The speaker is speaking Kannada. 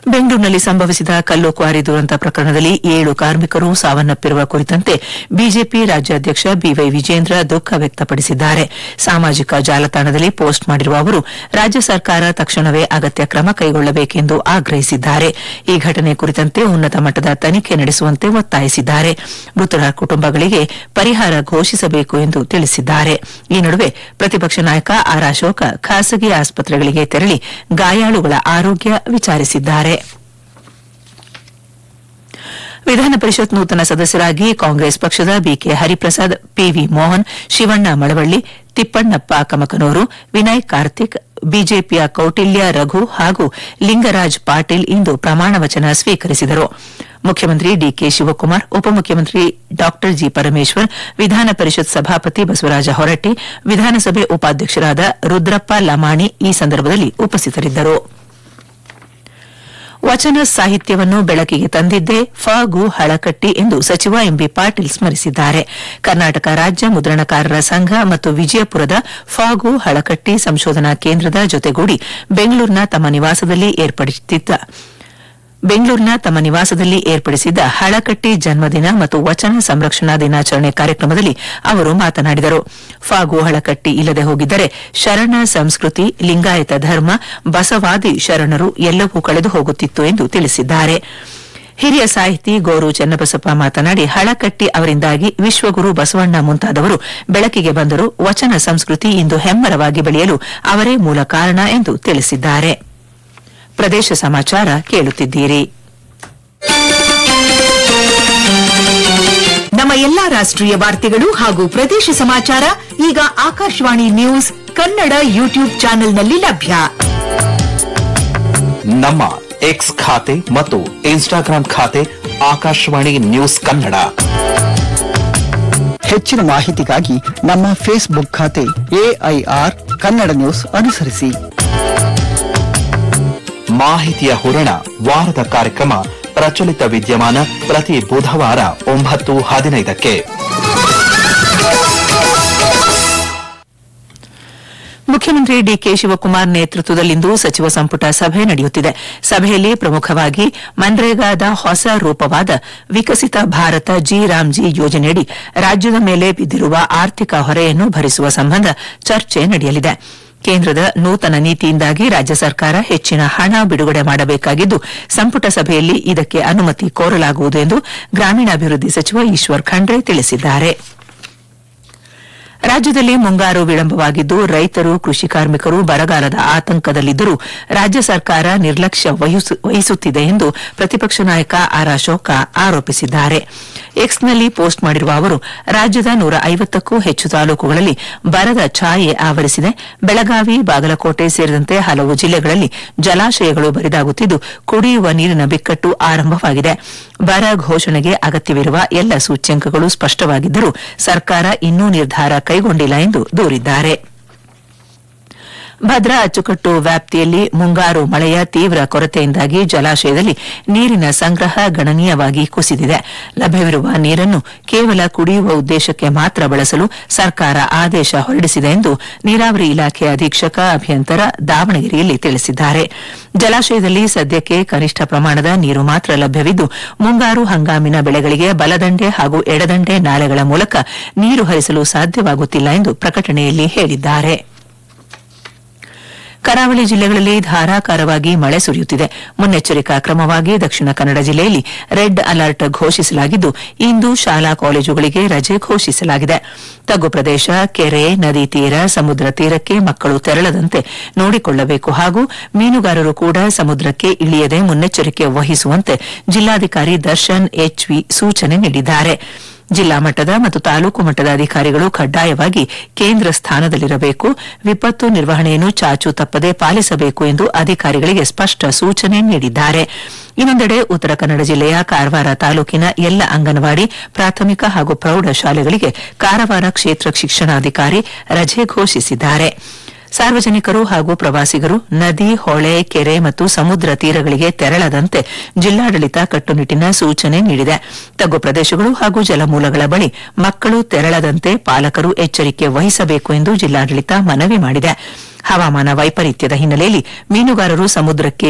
ಬೆಂಗಳೂರಿನಲ್ಲಿ ಸಂಭವಿಸಿದ ಕಲ್ಲು ಕ್ವಾರಿ ದುರಂತ ಪ್ರಕರಣದಲ್ಲಿ ಏಳು ಕಾರ್ಮಿಕರು ಸಾವನ್ನಪ್ಪಿರುವ ಕುರಿತಂತೆ ಬಿಜೆಪಿ ರಾಜ್ಯಾಧ್ಯಕ್ಷ ಬಿವೈ ವಿಜೇಂದ್ರ ದುಃಖ ವ್ಯಕ್ತಪಡಿಸಿದ್ದಾರೆ ಸಾಮಾಜಿಕ ಜಾಲತಾಣದಲ್ಲಿ ಪೋಸ್ಟ್ ಮಾಡಿರುವ ಅವರು ರಾಜ್ಯ ಸರ್ಕಾರ ತಕ್ಷಣವೇ ಅಗತ್ಯ ಕ್ರಮ ಕೈಗೊಳ್ಳಬೇಕೆಂದು ಆಗ್ರಹಿಸಿದ್ದಾರೆ ಈ ಘಟನೆ ಕುರಿತಂತೆ ಉನ್ನತ ಮಟ್ಟದ ತನಿಖೆ ನಡೆಸುವಂತೆ ಒತ್ತಾಯಿಸಿದ್ದಾರೆ ಮೃತರ ಕುಟುಂಬಗಳಿಗೆ ಪರಿಹಾರ ಘೋಷಿಸಬೇಕು ಎಂದು ತಿಳಿಸಿದ್ದಾರೆ ಈ ನಡುವೆ ಪ್ರತಿಪಕ್ಷ ನಾಯಕ ಆರ್ ಅಶೋಕ ಖಾಸಗಿ ಆಸ್ಪತ್ರೆಗಳಿಗೆ ತೆರಳಿ ಗಾಯಾಳುಗಳ ಆರೋಗ್ಯ ವಿಚಾರಿಸಿದ್ದಾರೆ ವಿಧಾನ ಪರಿಷತ್ ನೂತನ ಸದಸ್ಯರಾಗಿ ಕಾಂಗ್ರೆಸ್ ಪಕ್ಷದ ಬಿಕೆ ಹರಿಪ್ರಸಾದ್ ಪಿವಿ ಮೋಹನ್ ಶಿವಣ್ಣ ಮಳವಳ್ಳಿ ತಿಪ್ಪಣ್ಣಪ್ಪ ಕಮಕನೂರು ವಿನಯ್ ಕಾರ್ತಿಕ್ ಬಿಜೆಪಿಯ ಕೌಟಿಲ್ಯ ರಘು ಹಾಗೂ ಲಿಂಗರಾಜ್ ಪಾಟೀಲ್ ಇಂದು ಪ್ರಮಾಣ ವಚನ ಸ್ವೀಕರಿಸಿದರು ಮುಖ್ಯಮಂತ್ರಿ ಡಿಕೆ ಶಿವಕುಮಾರ್ ಉಪಮುಖ್ಯಮಂತ್ರಿ ಡಾ ಜಿ ಪರಮೇಶ್ವರ್ ವಿಧಾನ ಪರಿಷತ್ ಸಭಾಪತಿ ಬಸವರಾಜ ಹೊರಟ್ಟಿ ವಿಧಾನಸಭೆ ಉಪಾಧ್ಯಕ್ಷರಾದ ರುದ್ರಪ್ಪ ಲಮಾಣಿ ಈ ಸಂದರ್ಭದಲ್ಲಿ ಉಪಸ್ಥಿತರಿದ್ದರು ವಚನ ಸಾಹಿತ್ಯವನ್ನು ಬೆಳಕಿಗೆ ತಂದಿದ್ದೇ ಫ ಗು ಹಳಕಟ್ಟಿ ಎಂದು ಸಚಿವ ಎಂಬಿ ಪಾಟೀಲ್ ಸ್ಮರಿಸಿದ್ದಾರೆ ಕರ್ನಾಟಕ ರಾಜ್ಯ ಮುದ್ರಣಕಾರರ ಸಂಘ ಮತ್ತು ವಿಜಯಪುರದ ಫ ಗು ಹಳಕಟ್ಟಿ ಸಂಶೋಧನಾ ಕೇಂದ್ರದ ಜೊತೆಗೂಡಿ ಬೆಂಗಳೂರಿನ ತಮ್ಮ ನಿವಾಸದಲ್ಲಿ ಏರ್ಪಡಿಸಿದ್ದ ಬೆಂಗಳೂರಿನ ತಮ್ಮ ನಿವಾಸದಲ್ಲಿ ಏರ್ಪಡಿಸಿದ್ದ ಹಳಕಟ್ಟಿ ಜನ್ಮದಿನ ಮತ್ತು ವಚನ ಸಂರಕ್ಷಣಾ ದಿನಾಚರಣೆ ಕಾರ್ಯಕ್ರಮದಲ್ಲಿ ಅವರು ಮಾತನಾಡಿದರು ಫಾಗು ಹಳಕಟ್ಟಿ ಇಲ್ಲದೆ ಹೋಗಿದ್ದರೆ ಶರಣ ಸಂಸ್ಕೃತಿ ಲಿಂಗಾಯತ ಧರ್ಮ ಬಸವಾದಿ ಶರಣರು ಎಲ್ಲವೂ ಕಳೆದು ಹೋಗುತ್ತಿತ್ತು ಎಂದು ತಿಳಿಸಿದ್ದಾರೆ ಹಿರಿಯ ಸಾಹಿತಿ ಗೋರು ಚನ್ನಬಸಪ್ಪ ಮಾತನಾಡಿ ಹಳಕಟ್ಟಿ ಅವರಿಂದಾಗಿ ವಿಶ್ವಗುರು ಬಸವಣ್ಣ ಮುಂತಾದವರು ಬೆಳಕಿಗೆ ಬಂದರು ವಚನ ಸಂಸ್ಕೃತಿ ಇಂದು ಹೆಮ್ಮರವಾಗಿ ಬೆಳೆಯಲು ಅವರೇ ಮೂಲ ಕಾರಣ ಎಂದು ತಿಳಿಸಿದ್ದಾರೆ ಪ್ರದೇಶ ಸಮಾಚಾರ ಕೇಳುತ್ತಿದ್ದೀರಿ ನಮ್ಮ ಎಲ್ಲಾ ರಾಷ್ಟ್ರೀಯ ವಾರ್ತೆಗಳು ಹಾಗೂ ಪ್ರದೇಶ ಸಮಾಚಾರ ಈಗ ಆಕಾಶವಾಣಿ ನ್ಯೂಸ್ ಕನ್ನಡ ಯೂಟ್ಯೂಬ್ ಚಾನೆಲ್ನಲ್ಲಿ ಲಭ್ಯ ನಮ್ಮ ಎಕ್ಸ್ ಖಾತೆ ಮತ್ತು ಇನ್ಸ್ಟಾಗ್ರಾಂ ಖಾತೆ ಆಕಾಶವಾಣಿ ನ್ಯೂಸ್ ಕನ್ನಡ ಹೆಚ್ಚಿನ ಮಾಹಿತಿಗಾಗಿ ನಮ್ಮ ಫೇಸ್ಬುಕ್ ಖಾತೆ ಎಐಆರ್ ಕನ್ನಡ ನ್ಯೂಸ್ ಅನುಸರಿಸಿ ಮಾಹಿತಿಯ ಹೂರಣ ವಾರದ ಕಾರ್ಯಕ್ರಮ ಪ್ರಚಲಿತ ವಿದ್ಯಮಾನ ಪ್ರತಿ ಬುಧವಾರ ಒಂಬತ್ತು ಹದಿನೈದಕ್ಕೆ ಮುಖ್ಯಮಂತ್ರಿ ಡಿಕೆ ಶಿವಕುಮಾರ್ ನೇತೃತ್ವದಲ್ಲಿಂದು ಸಚಿವ ಸಂಪುಟ ಸಭೆ ನಡೆಯುತ್ತಿದೆ ಸಭೆಯಲ್ಲಿ ಪ್ರಮುಖವಾಗಿ ಮನ್ರೇಗಾದ ಹೊಸ ರೂಪವಾದ ವಿಕಸಿತ ಭಾರತ ಜಿ ರಾಮ್ಜಿ ಯೋಜನೆಯಡಿ ರಾಜ್ಯದ ಮೇಲೆ ಬಿದ್ದಿರುವ ಆರ್ಥಿಕ ಹೊರೆಯನ್ನು ಭರಿಸುವ ಸಂಬಂಧ ಚರ್ಚೆ ನಡೆಯಲಿದೆ ಕೇಂದ್ರದ ನೂತನ ನೀತಿಯಿಂದಾಗಿ ರಾಜ್ಯ ಸರ್ಕಾರ ಹೆಚ್ಚಿನ ಹಣ ಬಿಡುಗಡೆ ಮಾಡಬೇಕಾಗಿದ್ದು ಸಂಪುಟ ಸಭೆಯಲ್ಲಿ ಇದಕ್ಕೆ ಅನುಮತಿ ಕೋರಲಾಗುವುದು ಎಂದು ಗ್ರಾಮೀಣಾಭಿವೃದ್ಧಿ ಸಚಿವ ಈಶ್ವರ್ ಖಂಡ್ರೆ ತಿಳಿಸಿದ್ದಾರೆ ರಾಜ್ಯದಲ್ಲಿ ಮುಂಗಾರು ವಿಳಂಬವಾಗಿದ್ದು ರೈತರು ಕೃಷಿ ಕಾರ್ಮಿಕರು ಬರಗಾಲದ ಆತಂಕದಲ್ಲಿದ್ದರೂ ರಾಜ್ಯ ಸರ್ಕಾರ ನಿರ್ಲಕ್ಷ್ಯ ವಹಿಸು- ವಹಿಸುತ್ತಿದೆ ಎಂದು ಪ್ರತಿಪಕ್ಷ ನಾಯಕ ಆರ್ ಅಶೋಕ ಆರೋಪಿಸಿದ್ದಾರೆ ಎಕ್ಸ್ನಲ್ಲಿ ಪೋಸ್ಟ್ ಮಾಡಿರುವ ಅವರು ರಾಜ್ಯದ ನೂರ ಐವತ್ತಕ್ಕೂ ಹೆಚ್ಚು ತಾಲೂಕುಗಳಲ್ಲಿ ಬರದ ಛಾಯೆ ಆವರಿಸಿದೆ ಬೆಳಗಾವಿ ಬಾಗಲಕೋಟೆ ಸೇರಿದಂತೆ ಹಲವು ಜಿಲ್ಲೆಗಳಲ್ಲಿ ಜಲಾಶಯಗಳು ಬರಿದಾಗುತ್ತಿದ್ದು ಕುಡಿಯುವ ನೀರಿನ ಬಿಕ್ಕಟ್ಟು ಆರಂಭವಾಗಿದೆ ಬರ ಘೋಷಣೆಗೆ ಅಗತ್ಯವಿರುವ ಎಲ್ಲ ಸೂಚ್ಯಂಕಗಳು ಸ್ಪಷ್ಟವಾಗಿದ್ದರೂ ಸರ್ಕಾರ ಇನ್ನೂ ನಿರ್ಧಾರ ಕೈಗೊಂಡಿಲ್ಲ ಎಂದು ದೂರಿದ್ದಾರೆ ಭದ್ರಾ ಅಚ್ಚುಕಟ್ಟು ವ್ಯಾಪ್ತಿಯಲ್ಲಿ ಮುಂಗಾರು ಮಳೆಯ ತೀವ್ರ ಕೊರತೆಯಿಂದಾಗಿ ಜಲಾಶಯದಲ್ಲಿ ನೀರಿನ ಸಂಗ್ರಹ ಗಣನೀಯವಾಗಿ ಕುಸಿದಿದೆ ಲಭ್ಯವಿರುವ ನೀರನ್ನು ಕೇವಲ ಕುಡಿಯುವ ಉದ್ದೇಶಕ್ಕೆ ಮಾತ್ರ ಬಳಸಲು ಸರ್ಕಾರ ಆದೇಶ ಹೊರಡಿಸಿದೆ ಎಂದು ನೀರಾವರಿ ಇಲಾಖೆ ಅಧೀಕ್ಷಕ ಅಭಿಯಂತರ ದಾವಣಗೆರೆಯಲ್ಲಿ ತಿಳಿಸಿದ್ದಾರೆ ಜಲಾಶಯದಲ್ಲಿ ಸದ್ಯಕ್ಕೆ ಕನಿಷ್ಠ ಪ್ರಮಾಣದ ನೀರು ಮಾತ್ರ ಲಭ್ಯವಿದ್ದು ಮುಂಗಾರು ಹಂಗಾಮಿನ ಬೆಳೆಗಳಿಗೆ ಬಲದಂಡೆ ಹಾಗೂ ಎಡದಂಡೆ ನಾಲೆಗಳ ಮೂಲಕ ನೀರು ಹರಿಸಲು ಸಾಧ್ಯವಾಗುತ್ತಿಲ್ಲ ಎಂದು ಪ್ರಕಟಣೆಯಲ್ಲಿ ಹೇಳಿದ್ದಾರೆ ಕರಾವಳಿ ಜಿಲ್ಲೆಗಳಲ್ಲಿ ಧಾರಾಕಾರವಾಗಿ ಮಳೆ ಸುರಿಯುತ್ತಿದೆ ಮುನ್ನೆಚ್ಚರಿಕಾ ಕ್ರಮವಾಗಿ ದಕ್ಷಿಣ ಕನ್ನಡ ಜಿಲ್ಲೆಯಲ್ಲಿ ರೆಡ್ ಅಲರ್ಟ್ ಘೋಷಿಸಲಾಗಿದ್ದು ಇಂದು ಶಾಲಾ ಕಾಲೇಜುಗಳಿಗೆ ರಜೆ ಘೋಷಿಸಲಾಗಿದೆ ತಗ್ಗು ಪ್ರದೇಶ ಕೆರೆ ನದಿ ತೀರ ಸಮುದ್ರ ತೀರಕ್ಕೆ ಮಕ್ಕಳು ತೆರಳದಂತೆ ನೋಡಿಕೊಳ್ಳಬೇಕು ಹಾಗೂ ಮೀನುಗಾರರು ಕೂಡ ಸಮುದ್ರಕ್ಕೆ ಇಳಿಯದೆ ಮುನ್ನೆಚ್ಚರಿಕೆ ವಹಿಸುವಂತೆ ಜಿಲ್ಲಾಧಿಕಾರಿ ದರ್ಶನ್ ಎಚ್ವಿ ಸೂಚನೆ ನೀಡಿದ್ದಾರೆ ಜಿಲ್ಲಾ ಮಟ್ಟದ ಮತ್ತು ತಾಲೂಕು ಮಟ್ಟದ ಅಧಿಕಾರಿಗಳು ಕಡ್ಡಾಯವಾಗಿ ಕೇಂದ್ರ ಸ್ಥಾನದಲ್ಲಿರಬೇಕು ವಿಪತ್ತು ನಿರ್ವಹಣೆಯನ್ನು ಚಾಚು ತಪ್ಪದೆ ಪಾಲಿಸಬೇಕು ಎಂದು ಅಧಿಕಾರಿಗಳಿಗೆ ಸ್ಪಷ್ಟ ಸೂಚನೆ ನೀಡಿದ್ದಾರೆ ಇನ್ನೊಂದೆಡೆ ಉತ್ತರ ಕನ್ನಡ ಜಿಲ್ಲೆಯ ಕಾರವಾರ ತಾಲೂಕಿನ ಎಲ್ಲ ಅಂಗನವಾಡಿ ಪ್ರಾಥಮಿಕ ಹಾಗೂ ಪ್ರೌಢ ಶಾಲೆಗಳಿಗೆ ಕಾರವಾರ ಕ್ಷೇತ್ರ ಶಿಕ್ಷಣಾಧಿಕಾರಿ ರಜೆ ಘೋಷಿಸಿದ್ದಾರೆ ಸಾರ್ವಜನಿಕರು ಹಾಗೂ ಪ್ರವಾಸಿಗರು ನದಿ ಹೊಳೆ ಕೆರೆ ಮತ್ತು ಸಮುದ್ರ ತೀರಗಳಿಗೆ ತೆರಳದಂತೆ ಜಿಲ್ಲಾಡಳಿತ ಕಟ್ಟುನಿಟ್ಟಿನ ಸೂಚನೆ ನೀಡಿದೆ ತಗ್ಗು ಪ್ರದೇಶಗಳು ಹಾಗೂ ಜಲಮೂಲಗಳ ಬಳಿ ಮಕ್ಕಳು ತೆರಳದಂತೆ ಪಾಲಕರು ಎಚ್ಚರಿಕೆ ವಹಿಸಬೇಕು ಎಂದು ಜಿಲ್ಲಾಡಳಿತ ಮನವಿ ಮಾಡಿದೆ ಹವಾಮಾನ ವೈಪರೀತ್ಯದ ಹಿನ್ನೆಲೆಯಲ್ಲಿ ಮೀನುಗಾರರು ಸಮುದ್ರಕ್ಕೆ